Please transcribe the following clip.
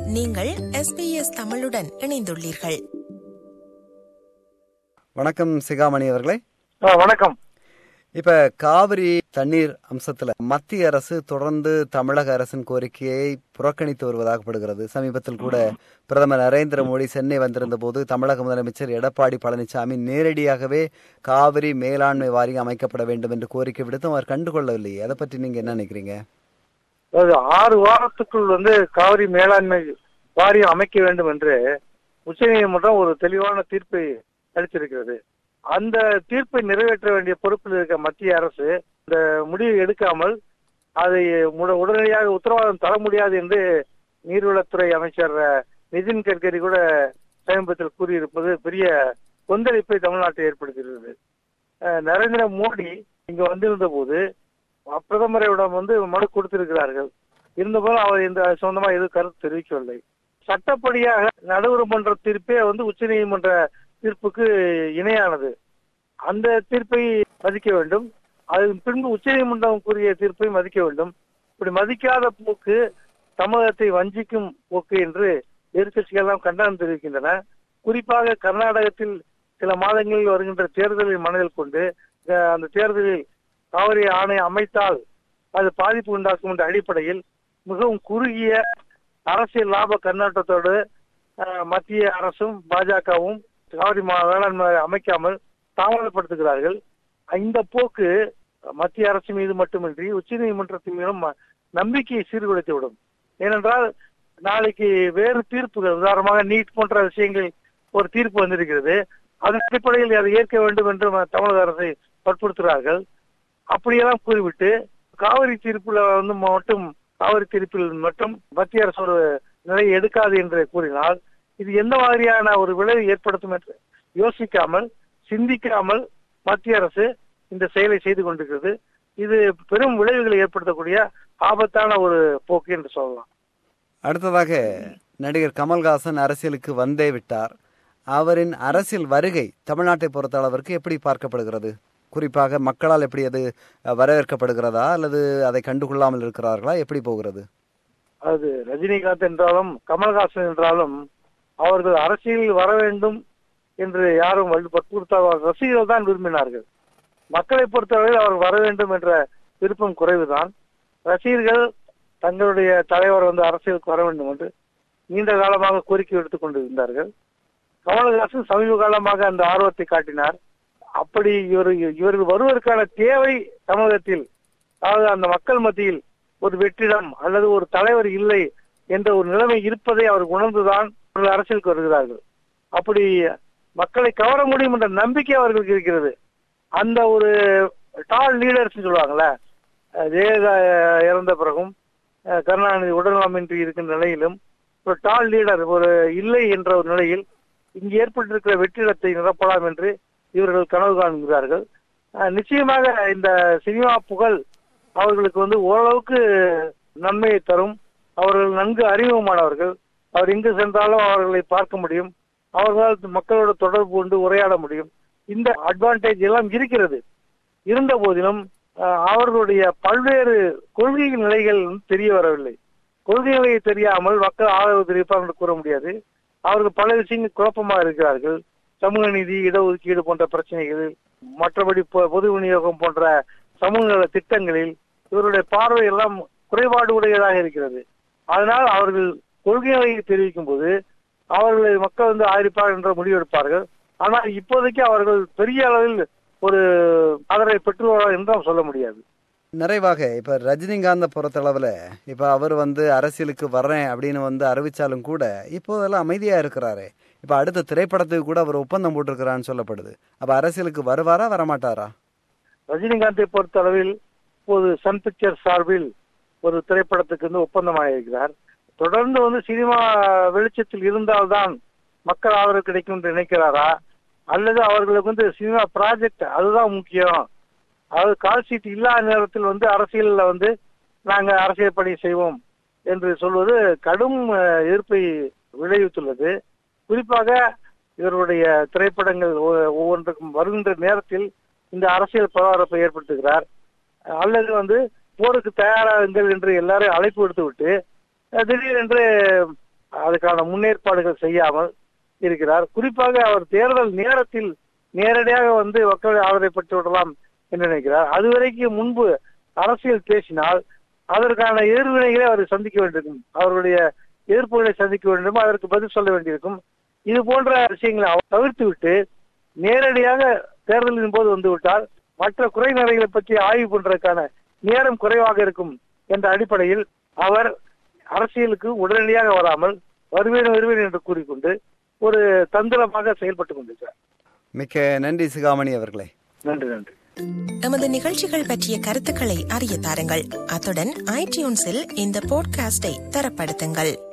நீங்கள் SBS தமிழுடன் இணைந்துள்ளீர்கள் வணக்கம் சிகாமணி அவர்களே ஆ, வணக்கம் இப்ப காவிரி தண்ணீர் அம்சத்துல மத்திய அரசு தொடர்ந்து தமிழக அரசின் கோரிக்கையை புறக்கணித்து வருவதாகப்படுகிறது சமீபத்தில் கூட பிரதமர் நரேந்திர மோடி சென்னை வந்திருந்த போது தமிழக முதலமைச்சர் எடப்பாடி பழனிசாமி நேரடியாகவே காவிரி மேலாண்மை வாரியம் அமைக்கப்பட வேண்டும் என்று கோரிக்கை விடுத்தும் அவர் கண்டுகொள்ளவில்லை அதை பற்றி நீங்க என்ன நினைக்கிறீங்க அதாவது ஆறு வாரத்துக்குள் வந்து காவிரி மேலாண்மை வாரியம் அமைக்க வேண்டும் என்று உச்சநீதிமன்றம் ஒரு தெளிவான தீர்ப்பை அளித்திருக்கிறது அந்த தீர்ப்பை நிறைவேற்ற வேண்டிய பொறுப்பில் இருக்க மத்திய அரசு இந்த முடிவை எடுக்காமல் அதை முட- உடனடியாக உத்தரவாதம் தர முடியாது என்று நீர்வளத்துறை அமைச்சர் அஹ், நிதின் கட்கரி கூட சமீபத்தில் கூறியிருப்பது பெரிய கொந்தளிப்பை தமிழ்நாட்டில் ஏற்படுத்தியிருக்கிறது அஹ், நரேந்திர மோடி இங்க வந்திருந்த போது பிரதமரிடம் வந்து மனு கொடுத்திருக்கிறார்கள் இருந்தபோதும் அவர் இந்த சொந்தமா எதுவும் கருத்து தெரிவிக்கவில்லை சட்டப்படியாக நடுவர்மன்ற தீர்ப்பே வந்து உச்சநீதிமன்ற தீர்ப்புக்கு இணையானது அந்த தீர்ப்பை மதிக்க வேண்டும் அதன் பின்பு உச்சநீதிமன்றம் கூறிய தீர்ப்பை மதிக்க வேண்டும் இப்படி மதிக்காத போக்கு தமிழகத்தை வஞ்சிக்கும் போக்கு என்று எதிர்க்கட்சிகள் எல்லாம் கண்டனம் தெரிவிக்கின்றன குறிப்பாக கர்நாடகத்தில் சில மாதங்களில் வருகின்ற தேர்தலை மனதில் கொண்டு அஹ், அந்த தேர்தலில் காவிரி ஆணை அமைத்தால் அது பாதிப்பு உண்டாக்கும் என்ற அடிப்படையில் மிகவும் குறுகிய அரசியல் லாப கண்ணோட்டத்தோடு அஹ், மத்திய அரசும் பாஜகவும் காவிரி மா- வேளாண்மை அமைக்காமல் தாமதப்படுத்துகிறார்கள் இந்த போக்கு மத்திய அரசு மீது மட்டுமின்றி உச்சநீதிமன்றத்தின் மீதும் ம- நம்பிக்கையை சீர்குலைத்து விடும் ஏனென்றால் நாளைக்கு வேறு தீர்ப்புகள் உதாரணமாக நீட் போன்ற விஷயங்கள் ஒரு தீர்ப்பு வந்திருக்கிறது அதன் அடிப்படையில் அதை ஏற்க வேண்டும் என்று ம- தமிழக அரசை வற்புறுத்துகிறார்கள் அப்படியெல்லாம் கூறிவிட்டு காவிரி தீர்ப்புல வந்து மட்டும் காவிரி தீர்ப்பில் மட்டும் மத்திய அரசு ஒரு நிலையை எடுக்காது என்று கூறினால் இது எந்த மாதிரியான ஒரு விளைவை ஏற்படுத்தும் என்று யோசிக்காமல் சிந்திக்காமல் மத்திய அரசு இந்த செயலை செய்து கொண்டிருக்கிறது இது பெரும் விளைவுகளை ஏற்படுத்தக்கூடிய ஆபத்தான ஒரு போக்கு என்று சொல்லலாம் அடுத்ததாக நடிகர் கமல்ஹாசன் அரசியலுக்கு வந்தே விட்டார் அவரின் அரசியல் வருகை தமிழ்நாட்டை பொறுத்த அளவிற்கு எப்படி பார்க்கப்படுகிறது குறிப்பாக மக்களால் எப்படி அது அஹ், வரவேற்கப்படுகிறதா அல்லது அதை கண்டுகொள்ளாமல் இருக்கிறார்களா எப்படி போகிறது அது ரஜினிகாந்த் என்றாலும் கமல்ஹாசன் என்றாலும் அவர்கள் அரசியலில் வர வேண்டும் என்று யாரும் வலு- வற்புறுத்தாத ரசிகர்கள் தான் விரும்பினார்கள் மக்களை பொறுத்தவரையில் அவர் வர வேண்டும் என்ற விருப்பம் குறைவுதான் ரசிகர்கள் தங்களுடைய தலைவர் வந்து அரசியலுக்கு வர வேண்டும் என்று நீண்ட காலமாக கோரிக்கை எடுத்துக் கொண்டிருந்தார்கள் கமலஹாசன் சமீப காலமாக அந்த ஆர்வத்தை காட்டினார் அப்படி இவர் இவர்கள் வருவதற்கான தேவை தமிழகத்தில் அதாவது அந்த மக்கள் மத்தியில் ஒரு வெற்றிடம் அல்லது ஒரு தலைவர் இல்லை என்ற ஒரு நிலைமை இருப்பதை அவர் உணர்ந்துதான் அவர்கள் அரசியலுக்கு வருகிறார்கள் அப்படி மக்களை கவர முடியும் என்ற நம்பிக்கை அவர்களுக்கு இருக்கிறது அந்த ஒரு டால் லீடர்ஸ் சொல்லுவாங்கல்ல அஹ் ஜெயலலிதா இறந்த பிறகும் அஹ் கருணாநிதி உடல்நலமின்றி இருக்கின்ற நிலையிலும் ஒரு டால் லீடர் ஒரு இல்லை என்ற ஒரு நிலையில் இங்கு ஏற்பட்டிருக்கிற வெற்றிடத்தை நிரப்பலாம் என்று இவர்கள் கனவு காண்கிறார்கள் அஹ் நிச்சயமாக இந்த சினிமா புகழ் அவர்களுக்கு வந்து ஓரளவுக்கு நன்மையை தரும் அவர்கள் நன்கு அறிமுகமானவர்கள் அவர் எங்கு சென்றாலும் அவர்களை பார்க்க முடியும் அவர்களால் மக்களோட தொடர்பு கொண்டு உரையாட முடியும் இந்த அட்வான்டேஜ் எல்லாம் இருக்கிறது இருந்த போதிலும் அஹ், அவர்களுடைய பல்வேறு கொள்கை நிலைகள் தெரிய வரவில்லை கொள்கை நிலையை தெரியாமல் மக்கள் ஆதரவு தெரிவிப்பார் என்று கூற முடியாது அவர்கள் பல விஷயங்கள் குழப்பமாக இருக்கிறார்கள் சமூக நீதி இடஒதுக்கீடு போன்ற பிரச்சனைகள் மற்றபடி பொ- பொது விநியோகம் போன்ற சமூக நல திட்டங்களில் இவருடைய பார்வை எல்லாம் குறைபாடு உடையதாக இருக்கிறது அதனால் அவர்கள் கொள்கைகளை தெரிவிக்கும் போது அவர்களை மக்கள் வந்து ஆதரிப்பார் என்ற முடிவெடுப்பார்கள் ஆனால் இப்போதைக்கு அவர்கள் பெரிய அளவில் ஒரு ஆதரவை பெற்றுள்ளார்கள் என்று நாம் சொல்ல முடியாது நிறைவாக இப்ப ரஜினிகாந்த பொறுத்தளவுல இப்ப அவர் வந்து அரசியலுக்கு வர்றேன் அப்படின்னு வந்து அறிவிச்சாலும் கூட இப்போதெல்லாம் அமைதியா இருக்கிறாரே இப்ப அடுத்த திரைப்படத்துக்கு கூட அவர் ஒப்பந்தம் போட்டிருக்கிறான்னு சொல்லப்படுது அப்ப அரசியலுக்கு வருவாரா வரமாட்டாரா ரஜினிகாந்தை பொறுத்த அளவில் இப்போது சன் பிக்சர் சார்பில் ஒரு திரைப்படத்துக்கு வந்து ஒப்பந்தமாயிருக்கிறார் தொடர்ந்து வந்து சினிமா வெளிச்சத்தில் இருந்தால்தான் மக்கள் ஆதரவு கிடைக்கும் என்று நினைக்கிறாரா அல்லது அவர்களுக்கு வந்து சினிமா ப்ராஜெக்ட் அதுதான் முக்கியம் அதாவது கால் சீட் இல்லாத நேரத்தில் வந்து அரசியல்ல வந்து நாங்க அரசியல் பணி செய்வோம் என்று சொல்வது கடும் அஹ், எதிர்ப்பை விளைவித்துள்ளது குறிப்பாக இவருடைய திரைப்படங்கள் ஒ- ஒவ்வொன்றுக்கும் வருகின்ற நேரத்தில் இந்த அரசியல் பரபரப்பை ஏற்படுத்துகிறார் அல்லது வந்து போருக்கு தயாராகுங்கள் என்று எல்லாரையும் அழைப்பு விடுத்து விட்டு அஹ், திடீரென்று அதுக்கான முன்னேற்பாடுகள் செய்யாமல் இருக்கிறார் குறிப்பாக அவர் தேர்தல் நேரத்தில் நேரடியாக வந்து மக்கள் ஆதரவை பெற்று விடலாம் என்று நினைக்கிறார் அதுவரைக்கும் முன்பு அரசியல் பேசினால் அதற்கான எதிர்வினைகளை அவர் சந்திக்க வேண்டியிருக்கும் அவருடைய எதிர்ப்புகளை சந்திக்க வேண்டும் அதற்கு பதில் சொல்ல வேண்டியிருக்கும் இது போன்ற விஷயங்களை அவர் தவிர்த்து விட்டு நேரடியாக தேர்தலின் போது வந்து விட்டால் மற்ற குறை நிறைகளை பற்றி ஆய்வு பண்றதுக்கான நேரம் குறைவாக இருக்கும் என்ற அடிப்படையில் அவர் அரசியலுக்கு உடனடியாக வராமல் வருவேன் வருவேன் என்று கூறிக்கொண்டு ஒரு தந்திரமாக செயல்பட்டுக் கொண்டிருக்கிறார் மிக்க நன்றி சிகாமணி அவர்களே நன்றி நன்றி எமது நிகழ்ச்சிகள் பற்றிய கருத்துக்களை அறிய தாருங்கள் அத்துடன் ஐடியூன்ஸில் இந்த போட்காஸ்டை தரப்படுத்துங்கள்